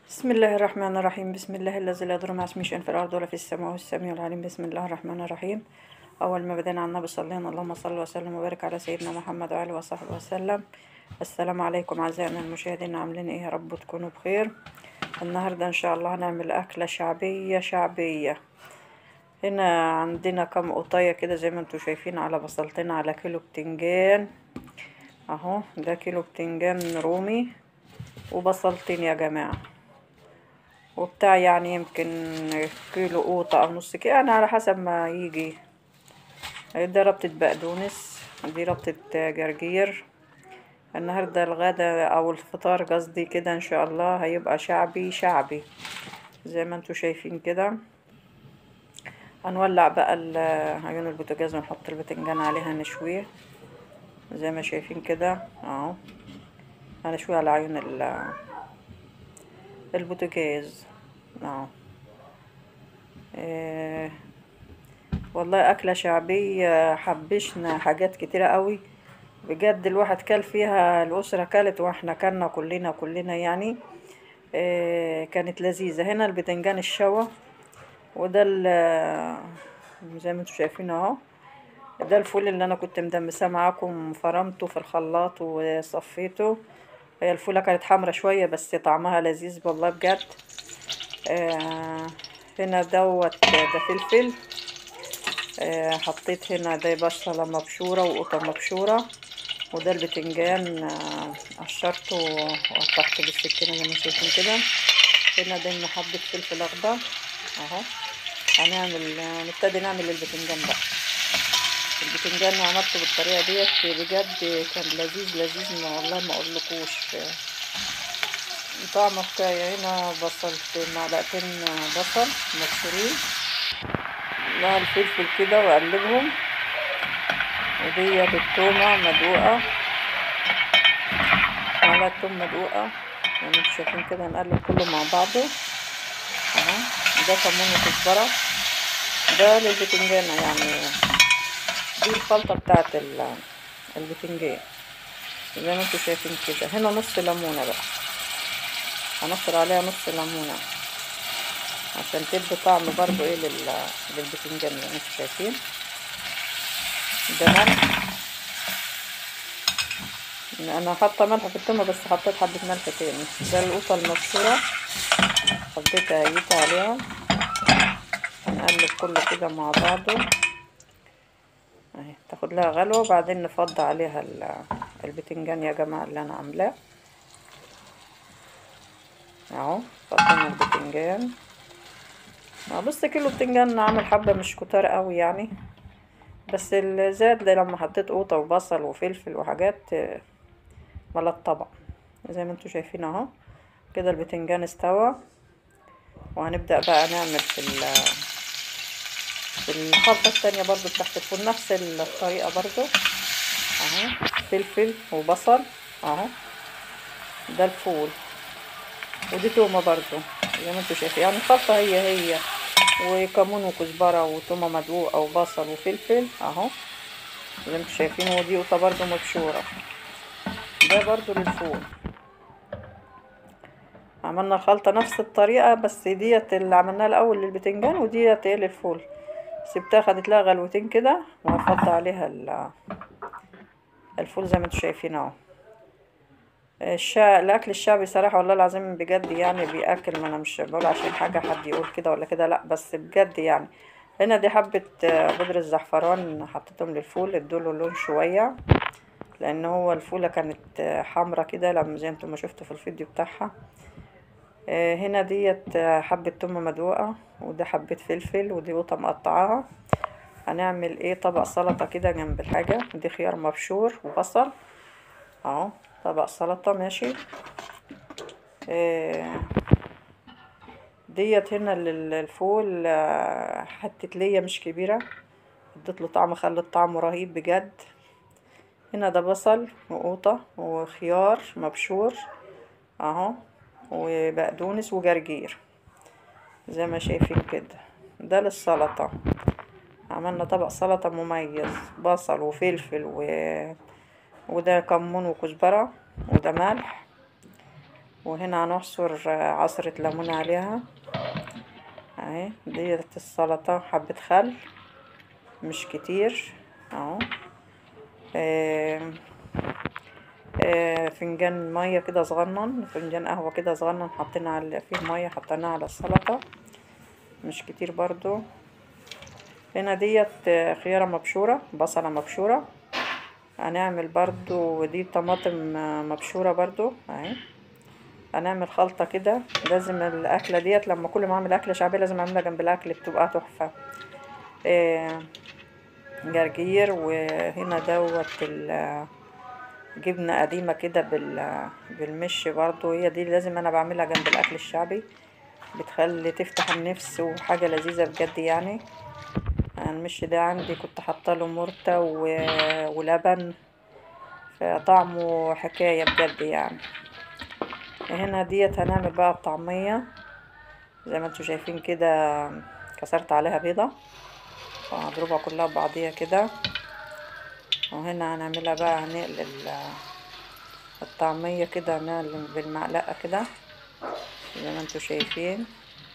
بسم الله الرحمن الرحيم بسم الله الذي لا يضر مع اسمه شيء في الأرض ولا في السماء والسميع العليم بسم الله الرحمن الرحيم أول ما بدأنا على النبي صلينا اللهم صل وسلم وبارك على سيدنا محمد وآله وصحبه وسلم السلام عليكم أعزائنا المشاهدين عاملين إيه يا رب تكونوا بخير النهاردة إن شاء الله هنعمل أكلة شعبية شعبية هنا عندنا كم قطاية كده زي ما انتوا شايفين على بصلتين على كيلو بتنجان اهو ده كيلو بتنجان رومي وبصلتين يا جماعة وبتاع يعني يمكن كيلو قوطة أو نص كيلو يعني على حسب ما يجي ده ربطة بقدونس دي ربطة جرجير النهاردة الغدا أو الفطار قصدي كده إن شاء الله هيبقى شعبي شعبي زي ما انتوا شايفين كده هنولع بقى ال- عيون البوتاجاز ونحط البتنجان عليها نشويه زي ما شايفين كده اهو هنشويه على عيون ال- البوتاجاز اهو إيه والله أكلة شعبية حبشنا حاجات كتيرة قوي بجد الواحد كل فيها الأسرة كلت واحنا كلنا كلنا كلنا يعني إيه كانت لذيذة هنا البتنجان الشوا وده ال- زي ما انتوا شايفين اهو ده الفول اللي انا كنت مدمساه معاكم فرمته في الخلاط وصفيته هي الفولة كانت حمرا شوية بس طعمها لذيذ والله بجد آه هنا دوت ده فلفل آه حطيت هنا ده بصلة مبشورة وقطة مبشورة وده البتنجان آه قشرته وقطعته بالسكينة زي ما شايفين كده هنا ده حبة فلفل أخضر اهو هنعمل نبتدي نعمل البتنجان بقى البتنجان عملته بالطريقة ديت بجد كان لذيذ لذيذ ما والله ما اقولكوش طعمه حكاية هنا بصل معلقتين بصل مبشورين مع الفلفل كده واقلبهم وديت التومة مدقوقة معلقة توم مدقوقة زي ما انتوا شايفين كده نقلب كله مع بعضه اهو ده كمون وكزبرة ده للبتنجانة يعني دي الخلطة بتاعت ال- البتنجان زي ما انتوا شايفين كده هنا نص ليمونة بقى هنصر عليها نص ليمونة عشان تدي طعم برضو ايه لل... للبتنجان زي ما انتوا شايفين ده ملح انا حاطه ملح في التومه بس حطيت حبه ملح تاني ده القوطه المبشوره حطيت اهيت عليها هنقلب كله كده مع بعضه اهي تاخد لها غلوه وبعدين نفضي عليها ال- البتنجان يا جماعه اللي انا عاملاه اهو فضينا البتنجان اه بص كيلو بتنجان عامل حبه مش كتار قوي يعني بس الزاد ده لما حطيت قوطه وبصل وفلفل وحاجات آه، ملت طبق زي ما انتوا شايفين اهو كده البتنجان استوى وهنبدأ بقى نعمل في ال في الخلطة التانية برضو تحت الفول نفس الطريقة برضو اهو فلفل وبصل اهو ده الفول ودي تومة برضو زي ما انتوا شايفين يعني الخلطة هي هي وكمون وكزبرة وتومة مدقوقة وبصل وفلفل اهو زي ما انتوا شايفين ودي قطة برضو مبشورة ده برضو للفول عملنا الخلطة نفس الطريقة بس ديت اللي عملناها الأول للبتنجان وديت ايه للفول سبتها خدت لها غلوتين كده وهفضي عليها ال- الفول زي ما انتوا شايفين اهو الشا... الأكل الشعبي صراحة والله العظيم بجد يعني بيأكل ما أنا مش بقول عشان حاجة حد يقول كده ولا كده لأ بس بجد يعني هنا دي حبة آه، بودرة الزعفران حطيتهم للفول ادوله لون شوية لأن هو الفولة كانت آه، حمرا كده لما زي انتوا ما شفتوا في الفيديو بتاعها آه، هنا ديت آه، حبة تومة مدقوقة وده حبة فلفل ودي قطة مقطعاها هنعمل ايه طبق سلطة كده جنب الحاجة دي خيار مبشور وبصل اهو طبق سلطة ماشي آه، ديت هنا لل- الفول آه، حتة ليا مش كبيرة اديت له طعم خلت طعمه رهيب بجد هنا ده بصل وقوطة وخيار مبشور اهو وبقدونس وجرجير زي ما شايفين كده ده للسلطة عملنا طبق سلطة مميز بصل وفلفل و... وده كمون وكزبرة وده ملح وهنا هنعصر عصرة ليمون عليها اهي ديت السلطة حبة خل مش كتير اهو آه، آه، فنجان مية كده صغنن فنجان قهوة كده صغنن حطينا على فيه مية حطيناها على السلطة مش كتير برضو هنا ديت آه، خيارة مبشورة بصلة مبشورة هنعمل برضو دي طماطم آه، مبشورة برضو اهي هنعمل خلطة كده لازم الأكلة ديت لما كل ما أعمل أكلة شعبية لازم أعملها جنب الأكل بتبقى تحفة آه، جرجير وهنا دوت ال- جبنة قديمة كده بال بالمش برضو هي دي لازم أنا بعملها جنب الأكل الشعبي بتخلي تفتح النفس وحاجة لذيذة بجد يعني المش ده عندي كنت حاطاله مرتة و- ولبن فطعمه حكاية بجد يعني هنا ديت هنعمل بقى الطعمية زي ما انتوا شايفين كده كسرت عليها بيضة وهضربها كلها ببعضيها كده وهنا هنعملها بقى هنقل ال- الطعمية كده هنقل بالمعلقة كده زي ما انتوا شايفين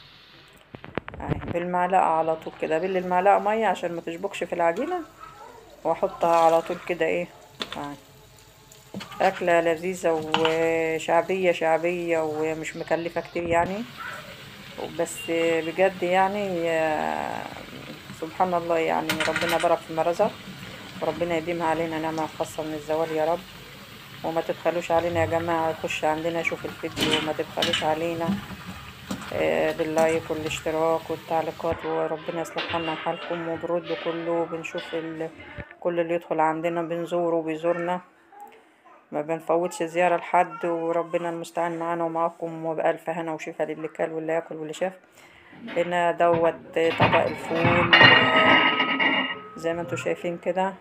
اهي بالمعلقة على طول كده بل المعلقة مية عشان ما تشبكش في العجينة واحطها على طول كده ايه اهي أكلة لذيذة وشعبية شعبية ومش مكلفة كتير يعني بس بجد يعني آه، سبحان الله يعني ربنا بارك في رزق وربنا يديمها علينا نعمة خاصة من الزوال يا رب وما تبخلوش علينا يا جماعة خش عندنا شوف الفيديو وما تبخلوش علينا آه، باللايك والاشتراك والتعليقات وربنا يصلح حالنا وحالكم وبرد كله بنشوف ال... كل اللي يدخل عندنا بنزوره وبيزورنا ما بنفوتش زيارة لحد وربنا المستعان معانا ومعاكم وبألف هنا وشفا للي كل واللي ياكل واللي شاف هنا دوت طبق الفول آه، زي ما انتوا شايفين كده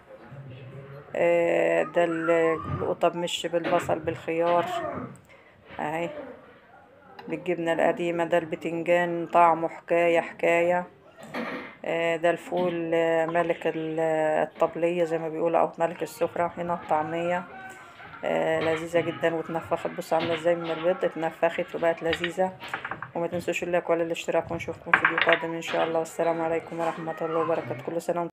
آه، ده ال- القطة مش بالبصل بالخيار اهي بالجبنة القديمة ده البتنجان طعمه حكاية حكاية آه، ده الفول آه، ملك ال- الطبلية زي ما بيقولوا أو ملك السفرة هنا الطعمية آه، لذيذة جدا واتنفخت بصوا عاملة ازاي من البيض اتنفخت وبقت لذيذة وما تنسوش اللايك ولا الاشتراك ونشوفكم في فيديو قادم ان شاء الله والسلام عليكم ورحمة الله وبركاته كل سنة وانتم